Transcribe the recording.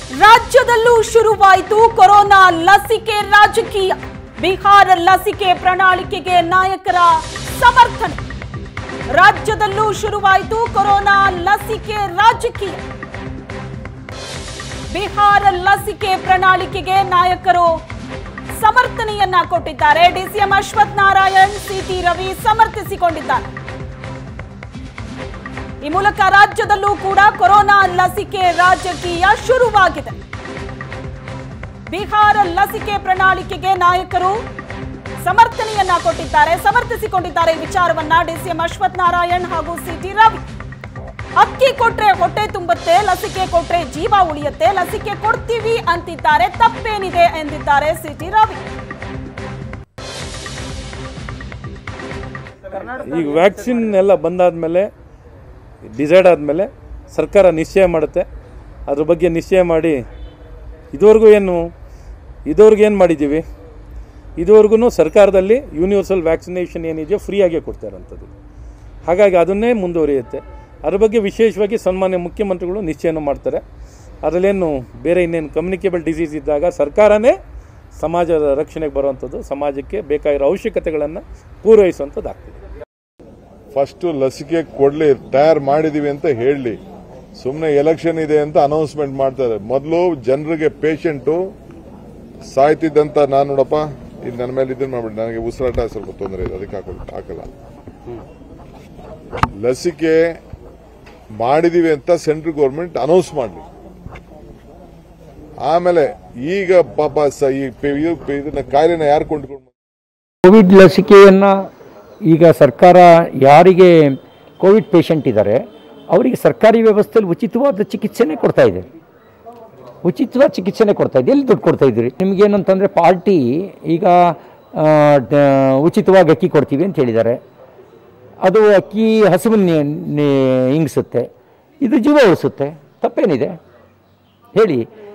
ರಾಜ್ಯದಲ್ಲೂ ಶುರುವಾಯಿತು ಕೊರೋನಾ ಲಸಿಕೆ ರಾಜಕೀಯ ಬಿಹಾರ ಲಸಿಕೆ ಪ್ರಣಾಳಿಕೆಗೆ ನಾಯಕರ ಸಮರ್ಥನೆ ರಾಜ್ಯದಲ್ಲೂ ಶುರುವಾಯಿತು ಕೊರೋನಾ ಲಸಿಕೆ ರಾಜಕೀಯ ಬಿಹಾರ ಲಸಿಕೆ ಪ್ರಣಾಳಿಕೆಗೆ ನಾಯಕರು ಸಮರ್ಥನೆಯನ್ನ ಕೊಟ್ಟಿದ್ದಾರೆ ಡಿಸಿಎಂ ಅಶ್ವಥ್ ನಾರಾಯಣ್ ಸಿಟಿ ರವಿ ಸಮರ್ಥಿಸಿಕೊಂಡಿದ್ದಾರೆ ಈ ಮೂಲಕ ರಾಜ್ಯದಲ್ಲೂ ಕೂಡ ಕೊರೋನಾ ಲಸಿಕೆ ರಾಜಕೀಯ ಶುರುವಾಗಿದೆ ಬಿಹಾರ ಲಸಿಕೆ ಪ್ರಣಾಳಿಕೆಗೆ ನಾಯಕರು ಸಮರ್ಥನೆಯನ್ನ ಕೊಟ್ಟಿದ್ದಾರೆ ಸಮರ್ಥಿಸಿಕೊಂಡಿದ್ದಾರೆ ಈ ವಿಚಾರವನ್ನ ಡಿಸಿಎಂ ಅಶ್ವಥ್ ನಾರಾಯಣ್ ಹಾಗೂ ಸಿಟಿ ರವಿ ಅಕ್ಕಿ ಕೊಟ್ರೆ ಹೊಟ್ಟೆ ತುಂಬುತ್ತೆ ಲಸಿಕೆ ಕೊಟ್ರೆ ಜೀವ ಉಳಿಯುತ್ತೆ ಲಸಿಕೆ ಕೊಡ್ತೀವಿ ಅಂತಿದ್ದಾರೆ ತಪ್ಪೇನಿದೆ ಎಂದಿದ್ದಾರೆ ಸಿಟಿ ರವಿ ಈಗ ವ್ಯಾಕ್ಸಿನ್ ಎಲ್ಲ ಬಂದಾದಮೇಲೆ ಡಿಸೈಡ್ ಆದಮೇಲೆ ಸರ್ಕಾರ ನಿಶ್ಚಯ ಮಾಡುತ್ತೆ ಅದ್ರ ಬಗ್ಗೆ ನಿಶ್ಚಯ ಮಾಡಿ ಇದುವರೆಗೂ ಏನು ಇದುವರೆಗೂ ಏನು ಮಾಡಿದ್ದೀವಿ ಇದುವರೆಗೂ ಸರ್ಕಾರದಲ್ಲಿ ಯೂನಿವರ್ಸಲ್ ವ್ಯಾಕ್ಸಿನೇಷನ್ ಏನಿದೆಯೋ ಫ್ರೀಯಾಗೇ ಕೊಡ್ತಾ ಇರೋಂಥದ್ದು ಹಾಗಾಗಿ ಅದನ್ನೇ ಮುಂದುವರಿಯುತ್ತೆ ಅದ್ರ ಬಗ್ಗೆ ವಿಶೇಷವಾಗಿ ಸನ್ಮಾನ್ಯ ಮುಖ್ಯಮಂತ್ರಿಗಳು ನಿಶ್ಚಯನೂ ಮಾಡ್ತಾರೆ ಅದರಲ್ಲೇನು ಬೇರೆ ಇನ್ನೇನು ಕಮ್ಯುನಿಕೇಬಲ್ ಡಿಸೀಸ್ ಇದ್ದಾಗ ಸರ್ಕಾರನೇ ಸಮಾಜದ ರಕ್ಷಣೆಗೆ ಬರುವಂಥದ್ದು ಸಮಾಜಕ್ಕೆ ಬೇಕಾಗಿರೋ ಅವಶ್ಯಕತೆಗಳನ್ನು ಪೂರೈಸುವಂಥದ್ದು ಆಗ್ತದೆ ಫಸ್ಟ್ ಲಸಿಕೆ ಕೊಡ್ಲಿ ತಯಾರು ಮಾಡಿದೀವಿ ಅಂತ ಹೇಳಲಿ ಸುಮ್ಮನೆ ಎಲೆಕ್ಷನ್ ಇದೆ ಅಂತ ಅನೌನ್ಸ್ಮೆಂಟ್ ಮಾಡ್ತಾರೆ ಮೊದಲು ಜನರಿಗೆ ಪೇಷಂಟು ಸಾಯ್ತಿದ್ದಂತ ನಾನು ನೋಡಪ್ಪ ಇದು ನನ್ನ ಮೇಲೆ ಇದನ್ನ ಮಾಡ್ಬಿಡಿ ನನಗೆ ಉಸಿರಾಟ ಸ್ವಲ್ಪ ತೊಂದರೆ ಇದೆ ಅದಕ್ಕೆ ಹಾಕಲ್ಲ ಹಾಕಲ್ಲ ಲಸಿಕೆ ಮಾಡಿದೀವಿ ಅಂತ ಸೆಂಟ್ರಲ್ ಗೌರ್ಮೆಂಟ್ ಅನೌನ್ಸ್ ಮಾಡಲಿ ಆಮೇಲೆ ಈಗ ಪಾಪ ಸ- ಈ ಪೆ- ಇದು- ಇದನ್ನ ಕಾಯಿಲೆನ ಯಾರು ಕೊಂಡ್ಕೊಂಡು ಕೋವಿಡ್ ಲಸಿಕೆಯನ್ನು ಈಗ ಸರ್ಕಾರ ಯಾರಿಗೆ ಕೋವಿಡ್ ಪೇಷಂಟ್ ಇದ್ದಾರೆ ಅವರಿಗೆ ಸರ್ಕಾರಿ ವ್ಯವಸ್ಥೆಯಲ್ಲಿ ಉಚಿತವಾದ ಚಿಕಿತ್ಸೆನೇ ಕೊಡ್ತಾ ಇದೆ ಉಚಿತವಾದ ಚಿಕಿತ್ಸೆನೇ ಕೊಡ್ತಾ ಇದೆ ಎಲ್ಲಿ ದುಡ್ಡು ಕೊಡ್ತಾ ಇದ್ದೀರಿ ನಿಮಗೇನಂತಂದರೆ ಪಾರ್ಟಿ ಈಗ ಆ, ಡ- ಉಚಿತವಾಗಿ ಅಕ್ಕಿ ಕೊಡ್ತೀವಿ ಅಂತ ಹೇಳಿದ್ದಾರೆ ಅದು ಅಕ್ಕಿ ಹಸುವನ್ನು ಇಂಗಿಸುತ್ತೆ ಇದು ಜೀವ ಉಳಿಸುತ್ತೆ ತಪ್ಪೇನಿದೆ ಹೇಳಿ